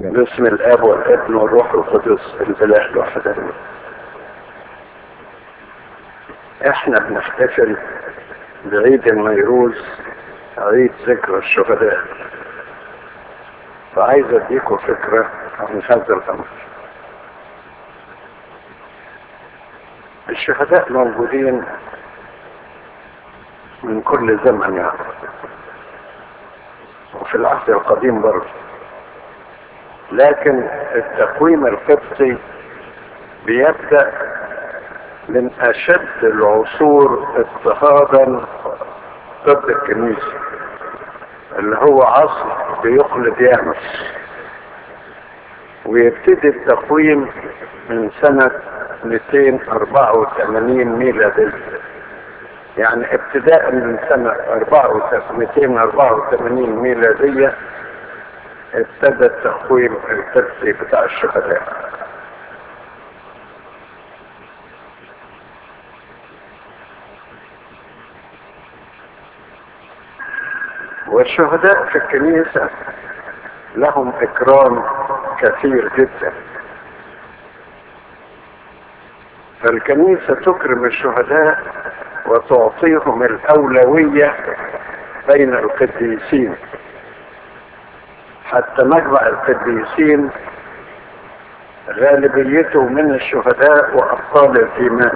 باسم الاب والابن والروح القدس الاله الواحد احنا بنحتفل بعيد النيروز عيد ذكرى الشهداء فعايز اديكم فكرة عن هذا الامر الشهداء موجودين من كل زمن يعني وفي العهد القديم برضه لكن التقويم القبطي بيبدأ من أشد العصور اضطهادا ضد الكنيسة اللي هو عصر ديوقلديانوس ويبتدي التقويم من سنة 284 ميلادية يعني ابتداء من سنة 284 ميلادية ابتدى التقويم القبطي بتاع الشهداء والشهداء في الكنيسة لهم إكرام كثير جدا فالكنيسة تكرم الشهداء وتعطيهم الأولوية بين القديسين حتى مجمع القديسين غالبيته من الشهداء وأبطال الإيمان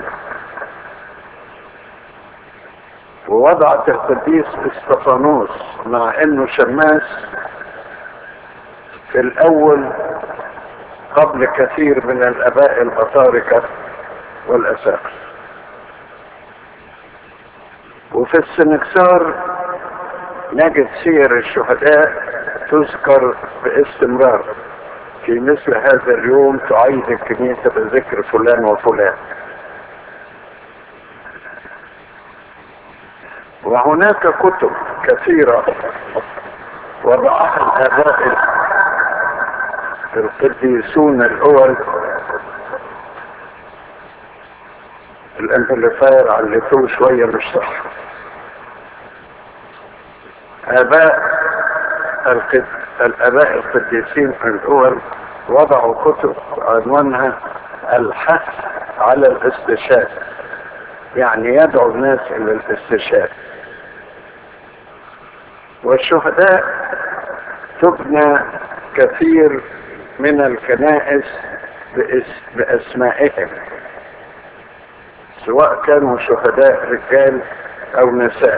ووضعت القديس استفانوس مع انه شماس في الاول قبل كثير من الاباء البطاركة والاساقف وفي السنكسار نجد سير الشهداء تذكر باستمرار في مثل هذا اليوم تعيد الكنيسة بذكر فلان وفلان وهناك كتب كثيرة وضعها الآباء القديسون الأول الأمبليفاير علتوه شوية مش صح آباء القد... الآباء القديسين الأول وضعوا كتب عنوانها الحث على الاستشهاد يعني يدعو الناس إلى الاستشهاد والشهداء تبنى كثير من الكنائس بأس... بأسمائهم سواء كانوا شهداء رجال أو نساء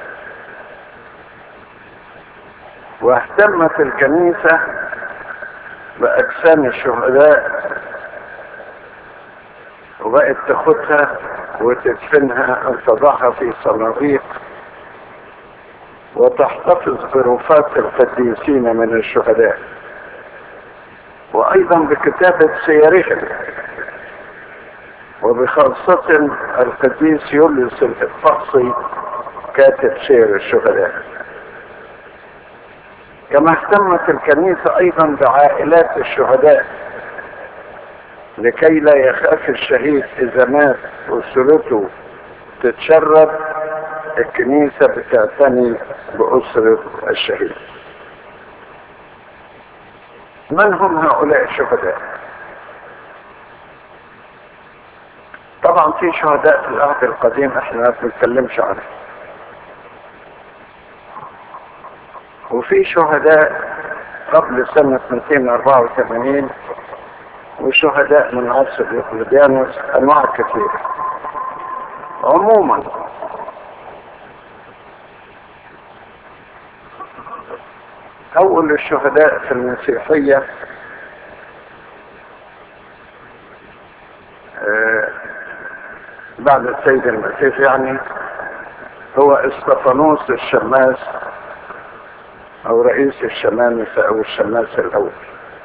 واهتمت الكنيسة بأجسام الشهداء وبقت تاخدها وتدفنها أو تضعها في صناديق وتحتفظ برفات القديسين من الشهداء وأيضا بكتابة سيرهم وبخاصة القديس يوليوس الفقصي كاتب سير الشهداء كما اهتمت الكنيسة أيضا بعائلات الشهداء لكي لا يخاف الشهيد إذا مات أسرته تتشرد الكنيسة بتعتني بأسرة الشهيد من هم هؤلاء الشهداء طبعا في شهداء في العهد القديم احنا ما بنتكلمش عنهم وفي شهداء قبل سنة 284 وشهداء من عصر ديوقليانوس انواع كثيرة عموما اول الشهداء في المسيحية آه بعد السيد المسيح يعني هو استفانوس الشماس او رئيس الشمامسة او الشماس الاول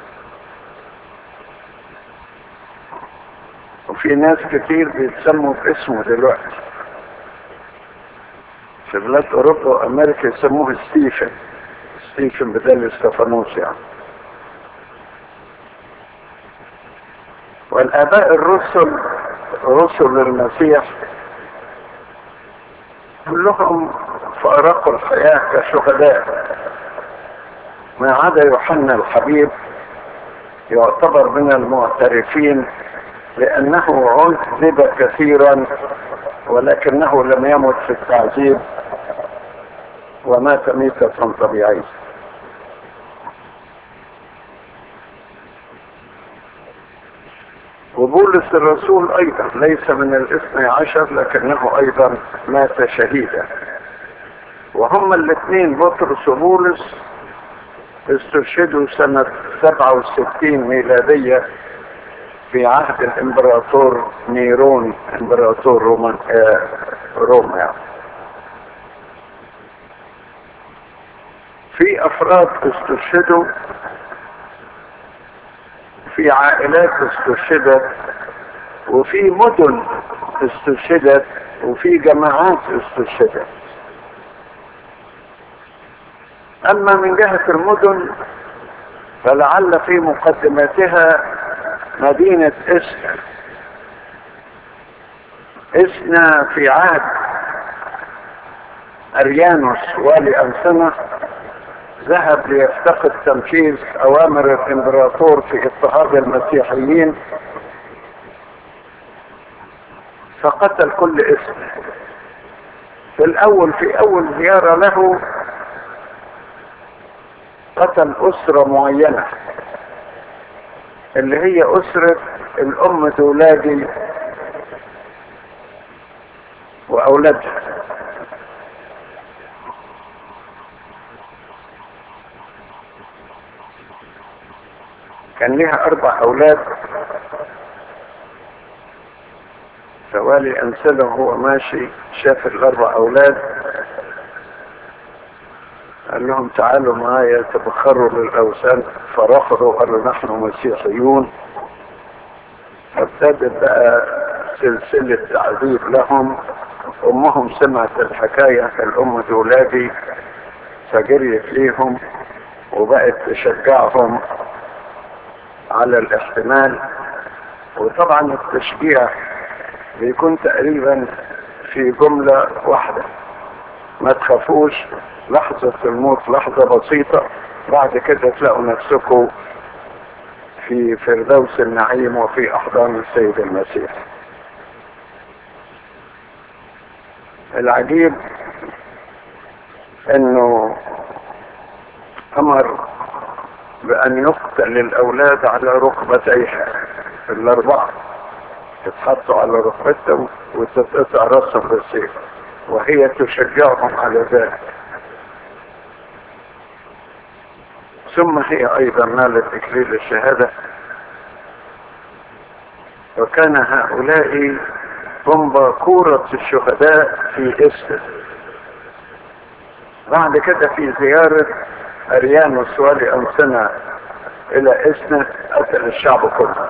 وفي ناس كتير بيتسموا باسمه دلوقتي في بلاد اوروبا وامريكا يسموه ستيفن ستيفن بدل استفانوس يعني والاباء الرسل رسل المسيح كلهم فارقوا الحياة كشهداء ما عدا يوحنا الحبيب يعتبر من المعترفين لأنه عذب كثيرا ولكنه لم يمت في التعذيب ومات ميتة طبيعية وبولس الرسول ايضا ليس من الاثني عشر لكنه ايضا مات شهيدا وهما الاثنين بطرس وبولس استشهدوا سنة 67 ميلادية في عهد الامبراطور نيرون امبراطور روما آه روما يعني. في افراد استشهدوا في عائلات استشهدت وفي مدن استشهدت وفي جماعات استشهدت اما من جهة المدن فلعل في مقدمتها مدينة اسنا اسنا في عهد اريانوس والي انسنة ذهب ليفتقد تنفيذ اوامر الامبراطور في اضطهاد المسيحيين فقتل كل اسم في الاول في اول زيارة له قتل اسرة معينة اللي هي اسرة الام دولادي واولادها كان لها اربع اولاد فوالي انسله وهو ماشي شاف الاربع اولاد قال لهم تعالوا معايا تبخروا للاوثان فرفضوا قالوا نحن مسيحيون فابتدت بقى سلسلة تعذيب لهم امهم سمعت الحكاية الام دولادي فجريت ليهم وبقت تشجعهم على الاحتمال وطبعا التشجيع بيكون تقريبا في جملة واحدة ما تخافوش لحظة الموت لحظة بسيطة بعد كده تلاقوا نفسكم في فردوس النعيم وفي احضان السيد المسيح العجيب انه امر بأن يقتل الأولاد على ركبتيها الأربعة يتحطوا على ركبتهم وتتقطع راسهم بالسيف وهي تشجعهم على ذلك ثم هي أيضا نالت إكليل الشهادة وكان هؤلاء هم باكورة الشهداء في إسر بعد كده في زيارة أريانوس والي أنسنة إلى إسنا قتل الشعب كله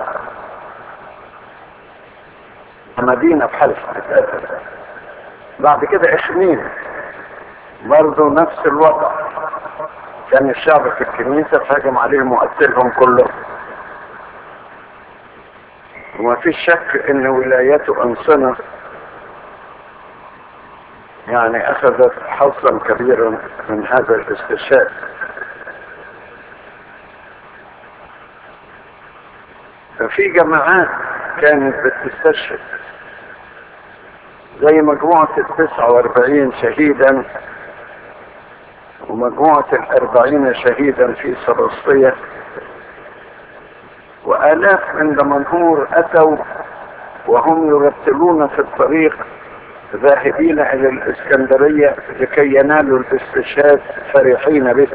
مدينة بحالها اتقتل بعد كده إخمين برضه نفس الوضع كان الشعب في الكنيسة فهجم عليهم وقتلهم كلهم وما فيش شك ان ولايته انسنة يعني اخذت حظا كبيرا من هذا الاستشهاد ففي جماعات كانت بتستشهد زي مجموعة التسعة واربعين شهيدا ومجموعة الاربعين شهيدا في سرسطية وآلاف من دمنهور أتوا وهم يرتلون في الطريق ذاهبين إلى الإسكندرية لكي ينالوا الاستشهاد فرحين به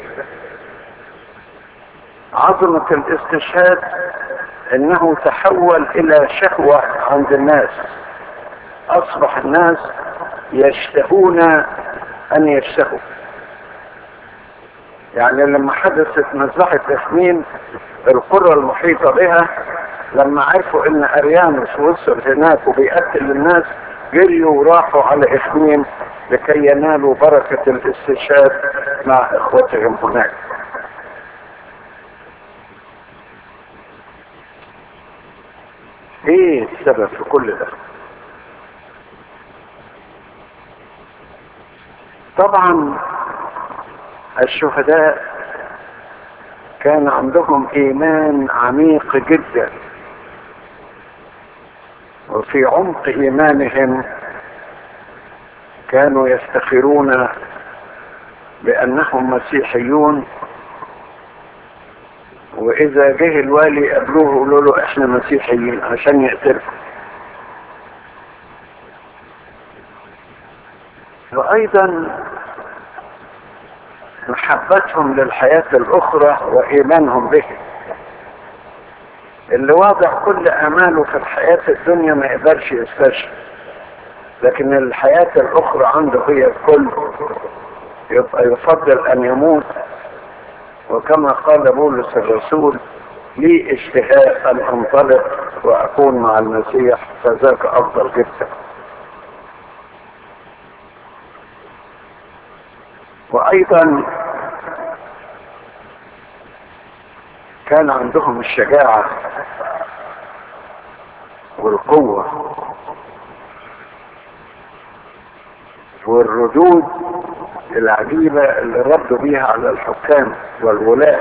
عظمة الاستشهاد انه تحول الى شهوة عند الناس اصبح الناس يشتهون ان يشتهوا يعني لما حدثت مذبحة اثنين القرى المحيطة بها لما عرفوا ان اريانوس وصل هناك وبيقتل الناس جريوا وراحوا على اثنين لكي ينالوا بركة الاستشهاد مع اخوتهم هناك ايه السبب في كل ده طبعا الشهداء كان عندهم ايمان عميق جدا وفي عمق ايمانهم كانوا يفتخرون بانهم مسيحيون واذا جه الوالي قابلوه يقولوا له احنا مسيحيين عشان يقتلكم وايضا محبتهم للحياة الاخرى وايمانهم به اللي واضع كل اماله في الحياة الدنيا ما يقدرش يستشهد لكن الحياة الاخرى عنده هي الكل يبقى يفضل ان يموت وكما قال بولس الرسول لي اشتهاء ان انطلق واكون مع المسيح فذاك افضل جدا وايضا كان عندهم الشجاعة والقوة والردود العجيبة اللي ردوا بيها على الحكام والولاة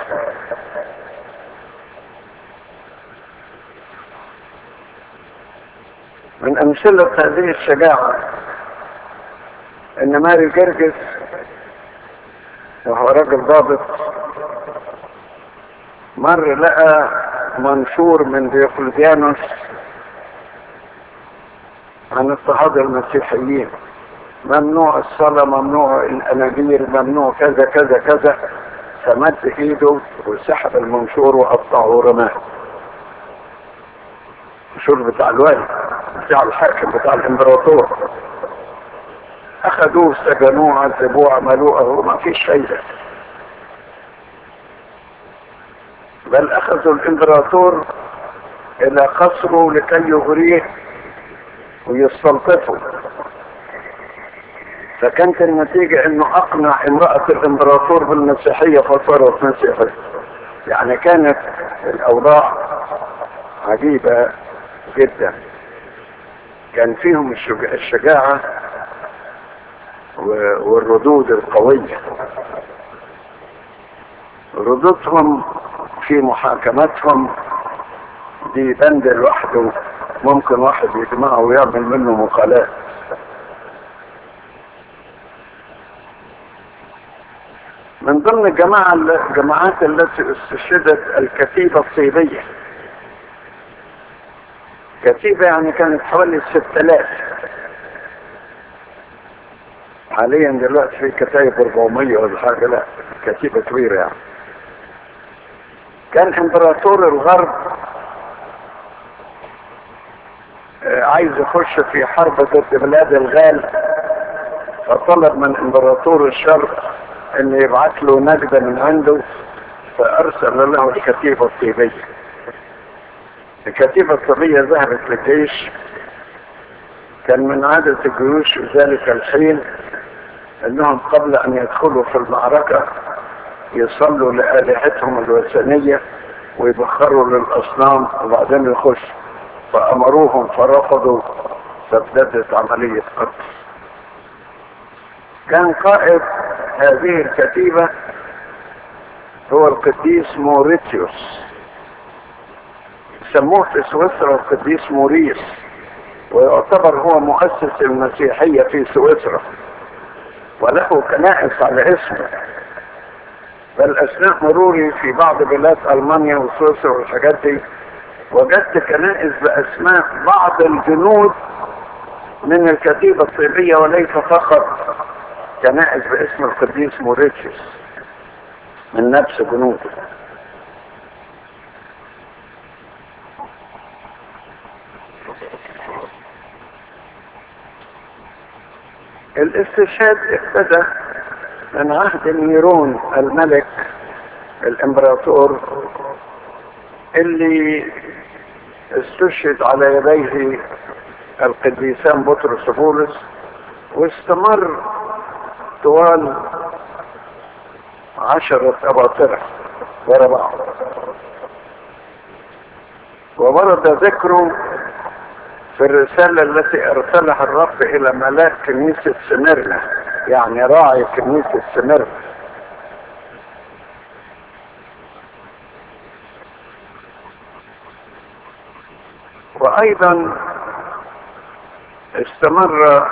من أمثلة هذه الشجاعة إن ماري جرجس وهو راجل ضابط مر لقى منشور من ديوقلديانوس عن اضطهاد المسيحيين ممنوع الصلاة ممنوع الأناجيل ممنوع كذا كذا كذا فمد ايده وسحب المنشور وقطعه ورماه المنشور بتاع الوالي بتاع الحاكم بتاع الامبراطور اخذوه سجنوه عذبوه عملوه وما فيش فايده بل اخذوا الامبراطور الى قصره لكي يغريه ويستلطفه فكانت النتيجة انه اقنع امرأة الامبراطور بالمسيحية فصارت مسيحية يعني كانت الاوضاع عجيبة جدا كان فيهم الشجاعة والردود القوية ردودهم في محاكمتهم دي بند لوحده ممكن واحد يجمعه ويعمل منه مقالات من ضمن الجماعة الجماعات التي استشهدت الكتيبة الصينية كتيبة يعني كانت حوالي ست آلاف حاليا دلوقتي في كتايب 400 ولا حاجة لا كتيبة كبيرة يعني كان امبراطور الغرب عايز يخش في حرب ضد بلاد الغال فطلب من امبراطور الشرق ان يبعث له نجدة من عنده فارسل له الكتيبة الطيبية الكتيبة الطيبية ذهبت للجيش كان من عادة الجيوش في ذلك الحين انهم قبل ان يدخلوا في المعركة يصلوا لآلهتهم الوثنية ويبخروا للأصنام وبعدين يخشوا فأمروهم فرفضوا فابتدت عملية قتل كان قائد هذه الكتيبة هو القديس موريتيوس سموه في سويسرا القديس موريس ويعتبر هو مؤسس المسيحية في سويسرا وله كنائس على اسمه بل اثناء مروري في بعض بلاد المانيا وسويسرا والحاجات دي وجدت كنائس باسماء بعض الجنود من الكتيبة الطيبية وليس فقط كنائس باسم القديس موريتشيوس من نفس جنوده الاستشهاد ابتدى من عهد نيرون الملك الامبراطور اللي استشهد على يديه القديسان بطرس وبولس واستمر طوال عشرة أباطرة ورا بعض وورد ذكره في الرسالة التي أرسلها الرب إلى ملاك كنيسة سميرنا يعني راعي كنيسة سميرنا وايضا استمر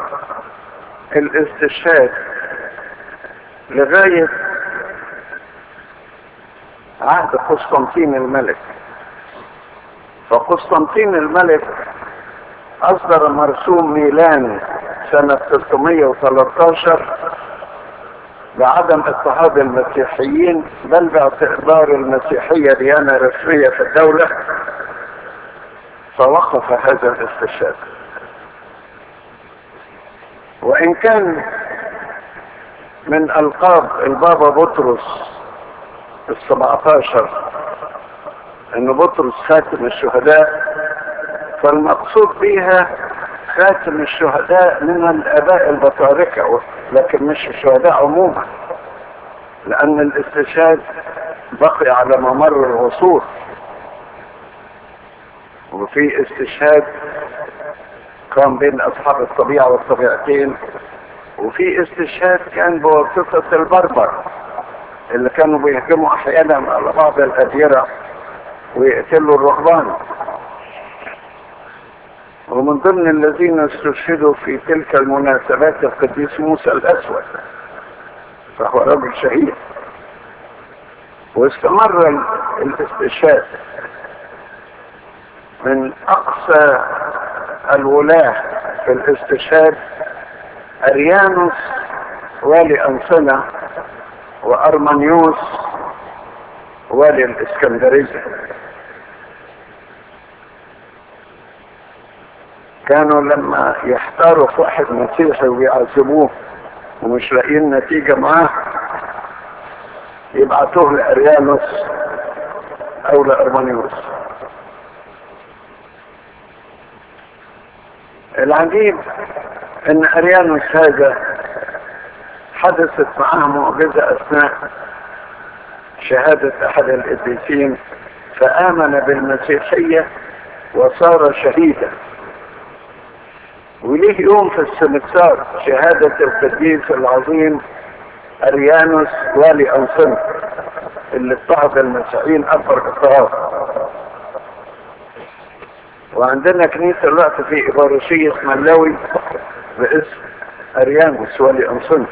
الاستشهاد لغاية عهد قسطنطين الملك فقسطنطين الملك اصدر مرسوم ميلان سنة 313 بعدم اضطهاد المسيحيين بل باعتبار المسيحية ديانة رسمية في الدولة فوقف هذا الاستشهاد وان كان من القاب البابا بطرس السبعتاشر ان بطرس خاتم الشهداء فالمقصود بها خاتم الشهداء من الاباء البطاركة لكن مش الشهداء عموما لان الاستشهاد بقي على ممر العصور وفي استشهاد كان بين اصحاب الطبيعة والطبيعتين وفي استشهاد كان بواسطة البربر اللي كانوا بيهجموا احيانا على بعض الاديرة ويقتلوا الرهبان ومن ضمن الذين استشهدوا في تلك المناسبات القديس موسى الاسود فهو رجل شهيد واستمر الاستشهاد من اقصى الولاة في الاستشهاد اريانوس والي انصنة وارمانيوس والي الاسكندرية كانوا لما يحتاروا في واحد مسيحي ويعذبوه ومش لاقيين نتيجة معاه يبعتوه لأريانوس أو لأرمانيوس العجيب ان اريانوس هذا حدثت معاه معجزة اثناء شهادة احد القديسين فامن بالمسيحية وصار شهيدا وليه يوم في السمسار شهادة القديس العظيم اريانوس والي انصنة اللي اضطهد المسيحيين اكبر اضطهاد وعندنا كنيسة الوقت في إبارشية ملاوي باسم أريانوس ولي أنصنة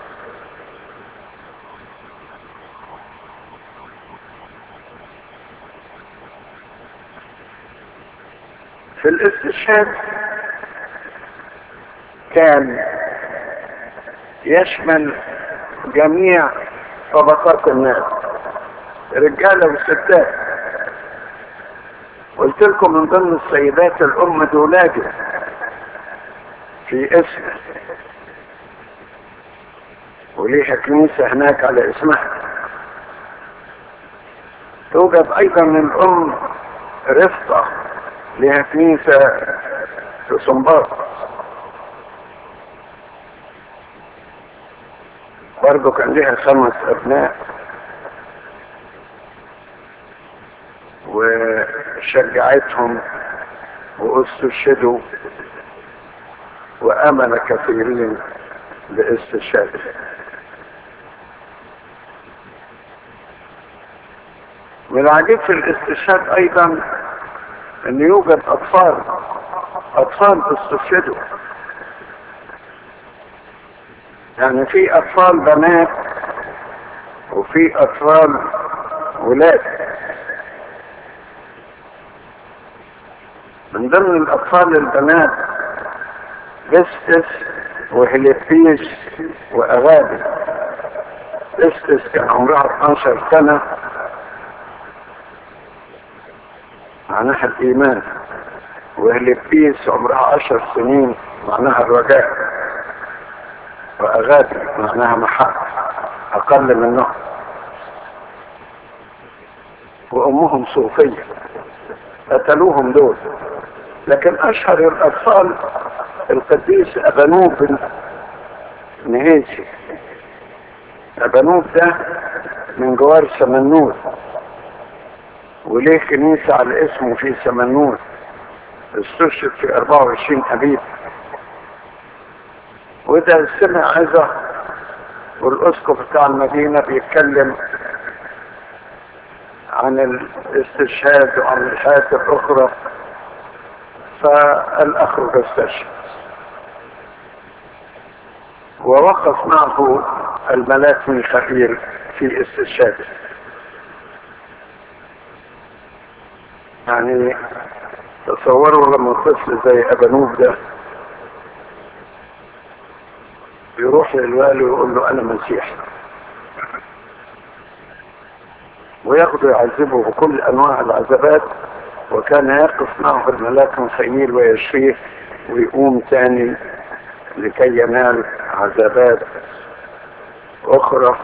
في الاستشهاد كان يشمل جميع طبقات الناس رجالة وستات قلت لكم من ضمن السيدات الأم دولاجة في اسم وليها كنيسة هناك على اسمها توجد أيضا الأم رفقة لها كنيسة في صنباط برضو كان لها خمس أبناء وشجعتهم واستشهدوا وامن كثيرين باستشهاده من العجيب في الاستشهاد ايضا ان يوجد اطفال اطفال استشهدوا يعني في اطفال بنات وفي اطفال ولاد من ضمن الاطفال البنات بستس وهليفيش واغابي بستس كان عمرها 12 سنة معناها الايمان وهليفيس عمرها 10 سنين معناها الرجاء واغابي معناها محبة اقل من نوع وامهم صوفية قتلوهم دول لكن اشهر الاطفال القديس ابانوب بن نهيسي ابانوب ده من جوار سمنون وليه كنيسة على اسمه في سمنون استشهد في 24 ابيب وده سمع عظة والاسقف بتاع المدينة بيتكلم عن الاستشهاد وعن الحياة الاخرى فقال اخرج استشهد ووقف معه الملاك ميخائيل في استشهاده يعني تصوروا لما طفل زي ابانوب ده يروح للوالي ويقول له انا مسيحي وياخده يعذبه بكل انواع العذابات وكان يقف معه الملاك ميخائيل ويشفيه ويقوم تاني لكي ينال عذابات اخرى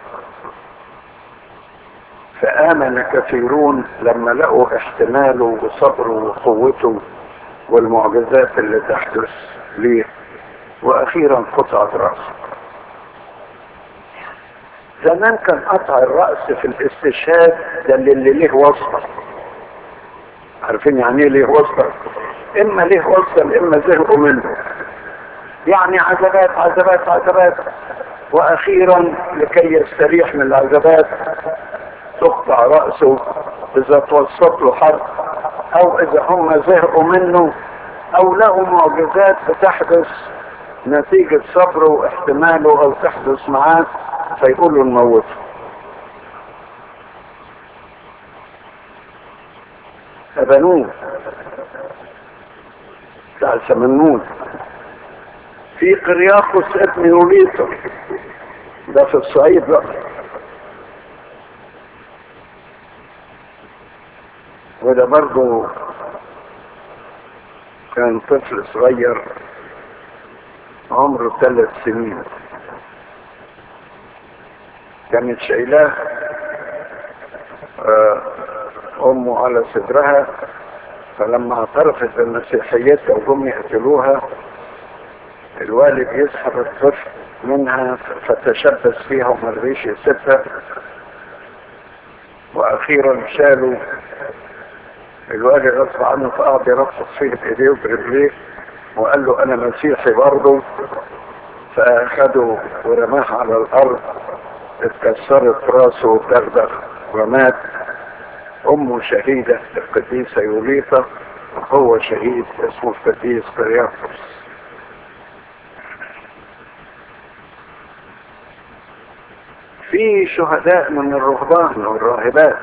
فآمن كثيرون لما لقوا احتماله وصبره وقوته والمعجزات اللي تحدث ليه واخيرا قطعت رأسه زمان كان قطع الرأس في الاستشهاد ده اللي ليه وصفة عارفين يعني ايه ليه وصفة اما ليه وصفة اما زهقوا منه يعني عذابات عذابات عذابات واخيرا لكي يستريح من العذابات تقطع رأسه اذا توسط له حرب او اذا هم زهقوا منه او له معجزات بتحدث نتيجة صبره واحتماله او تحدث معاه فيقولوا نموته ابنوه بتاع سمنون في قرياقس ابن يوليطا ده في الصعيد بقى وده برضه كان طفل صغير عمره ثلاث سنين كانت شايلاه امه على صدرها فلما اعترفت بمسيحيتها وجم يقتلوها الوالد يسحب الطفل منها فتشبث فيها وما رضيش يسيبها واخيرا شالوا الوالد غصب عنه فقعد يرفض فيه بايديه وبرجليه وقال له انا مسيحي برضه فاخده ورماه على الارض اتكسرت راسه ودغدغ ومات امه شهيدة القديسة يوليطا هو شهيد اسمه القديس قرياقوس في شهداء من الرهبان والراهبات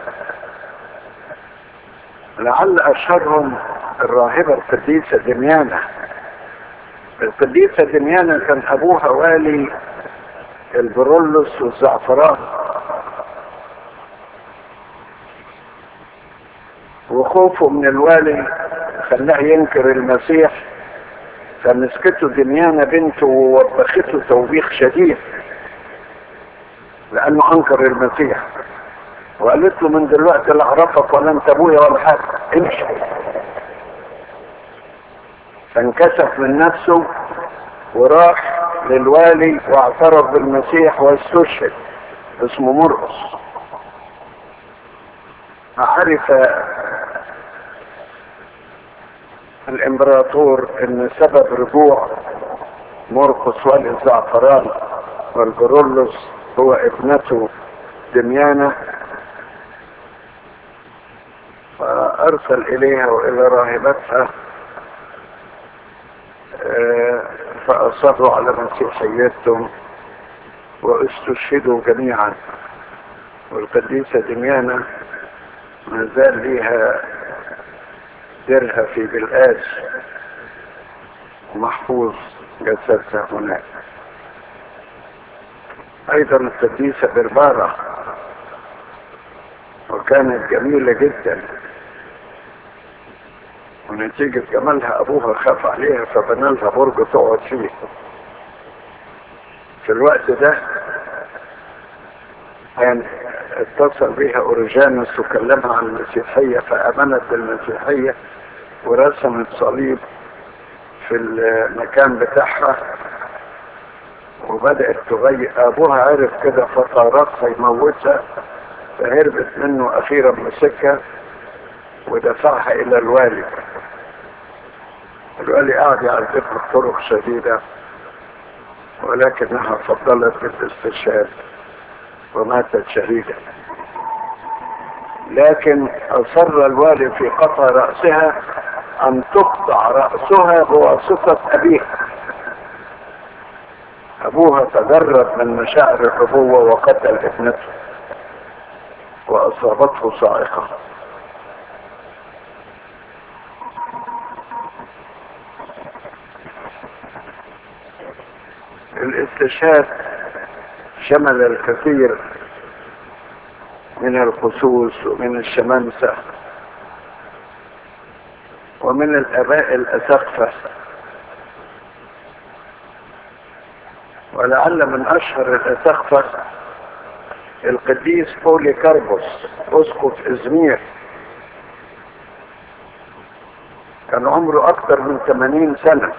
لعل اشهرهم الراهبة القديسة دميانة القديسة دميانة كان ابوها والي البرولوس والزعفران وخوفه من الوالي خلاه ينكر المسيح فمسكته دميانة بنته ووبخته توبيخ شديد لانه انكر المسيح وقالت له من دلوقتي لا اعرفك ولا انت ابويا ولا حاجه امشي فانكسف من نفسه وراح للوالي واعترف بالمسيح واستشهد اسمه مرقس عرف الامبراطور ان سبب رجوع مرقس والي الزعفران والبرولوس هو ابنته دميانة فارسل اليها والى راهبتها فاصروا على مسيحيتهم واستشهدوا جميعا والقديسة دميانة ما زال ليها درها في بلقاس محفوظ جسدها هناك ايضا القديسة بربارة وكانت جميلة جدا ونتيجة جمالها ابوها خاف عليها فبنى لها برج تقعد فيه في الوقت ده كان اتصل بها اورجانوس وكلمها عن المسيحية فامنت بالمسيحية ورسمت صليب في المكان بتاعها وبدأت تغير ابوها عرف كده فطارتها يموتها فهربت منه اخيرا مسكها ودفعها الى الوالي الوالي قعد يعذبها بطرق شديدة ولكنها فضلت بالاستشهاد وماتت شهيدة لكن اصر الوالي في قطع رأسها ان تقطع رأسها بواسطة ابيها ابوها تجرد من مشاعر الابوة وقتل ابنته واصابته صاعقة الاستشهاد شمل الكثير من الخصوص ومن الشمامسة ومن الاباء الاسقفة ولعل من اشهر الاسقفة القديس بولي كاربوس اسقف ازمير كان عمره اكثر من 80 سنة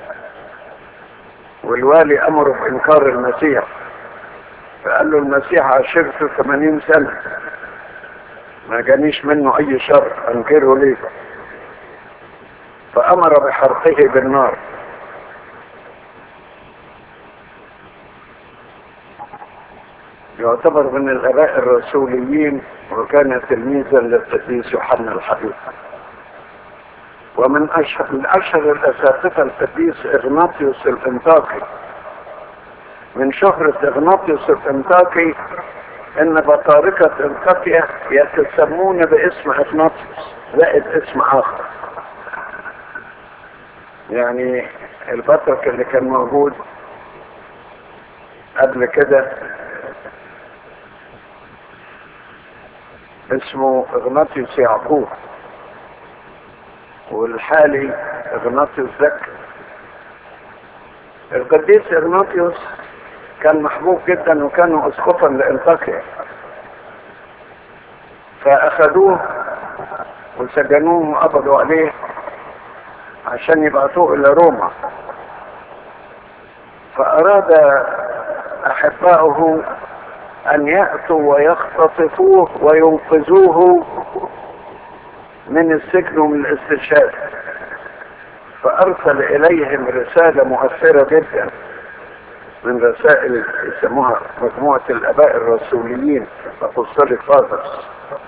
والوالي امره بانكار المسيح فقال له المسيح عاشرته 80 سنة ما جانيش منه اي شر انكره ليه فامر بحرقه بالنار يعتبر من الاباء الرسوليين وكان تلميذا للقديس يوحنا الحبيب ومن اشهر من اشهر الاساتذه القديس اغناطيوس الانطاكي من شهرة اغناطيوس الانطاكي ان بطاركة انطاكيا يتسمون باسم اغناطيوس زائد اسم اخر يعني البطرك اللي كان موجود قبل كده اسمه اغناطيوس يعقوب والحالي اغناطيوس زكي القديس اغناطيوس كان محبوب جدا وكانوا اسقفا لانطاكيا فاخذوه وسجنوه وقبضوا عليه عشان يبعثوه الى روما فاراد احباؤه ان ياتوا ويختطفوه وينقذوه من السجن ومن الاستشهاد فارسل اليهم رساله مؤثره جدا من رسائل يسموها مجموعه الاباء الرسوليين apostolic fathers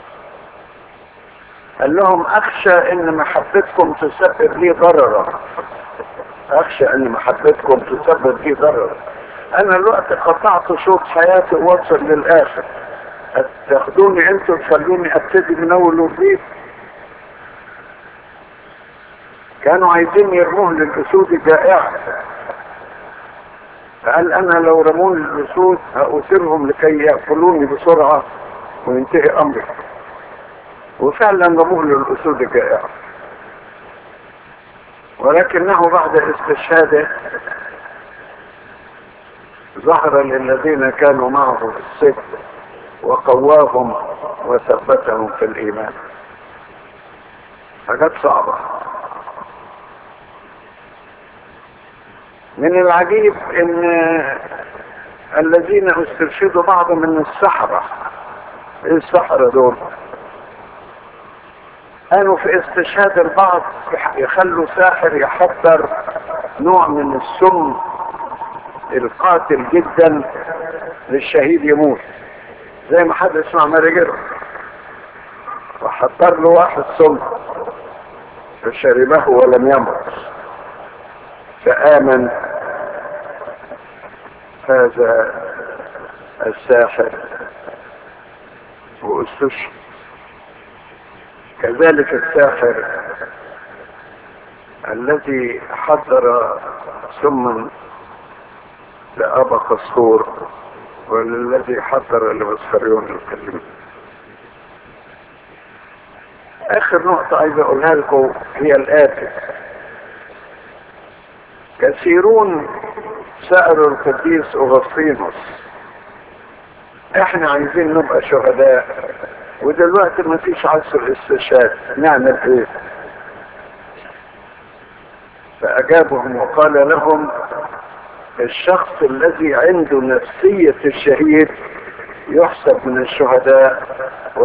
قال لهم اخشى ان محبتكم تسبب لي ضررا اخشى ان محبتكم تسبب لي ضررا انا الوقت قطعت شوط حياتي ووصل للاخر تاخدوني انتوا تخلوني ابتدي من اول وجديد كانوا عايزين يرموه للاسود الجائعه فقال انا لو رموني للاسود هأثرهم لكي يأكلوني بسرعة وينتهي امري وفعلا رموه للاسود الجائعة ولكنه بعد استشهاده ظهر للذين كانوا معه في السجن وقواهم وثبتهم في الايمان حاجات صعبه من العجيب ان الذين استرشدوا بعض من السحرة ايه السحرة دول كانوا في استشهاد البعض يخلوا ساحر يحضر نوع من السم القاتل جدا للشهيد يموت زي ما حد اسمع ماريجر وحضر له واحد سم فشربه ولم يمت فآمن هذا الساحر واستشهد كذلك الساحر الذي حضر سما لأبا قصور والذي حضر لمسخريون الكلمة آخر نقطة عايز أقولها لكم هي الآتي كثيرون سألوا القديس أغسطينوس احنا عايزين نبقى شهداء ودلوقتي ما فيش عصر استشهاد نعمل ايه فأجابهم وقال لهم الشخص الذي عنده نفسية الشهيد يحسب من الشهداء